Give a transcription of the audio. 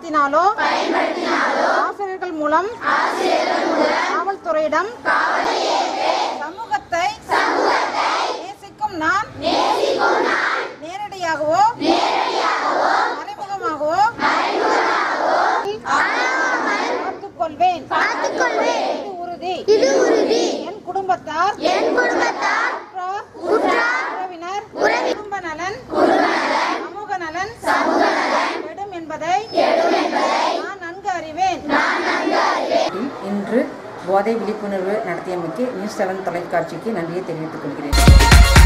பயன்படுத்தினாலோ ஆசிரியர்கள் மூலம் காவல்துறையிடம் சமூகத்தை நேசிக்கும் நான் நேரடியாகவோ மறைமுகமாகவோ காத்துக்கொள்வேன் இது உறுதி இது உறுதி என் குடும்பத்தார் என் குடும்பத்தார் உற்றார், உற்றார், உறவினர் உறவி- குடும்ப நலன் சமூக நலன் கெடும் என்பதை நான் நன்கு அறிவேன் இன்று போதை விழிப்புணர்வு நடத்தியமைக்கு நியூஸ் செவன் தொலைக்காட்சிக்கு நன்றியை தெரிவித்துக் கொள்கிறேன்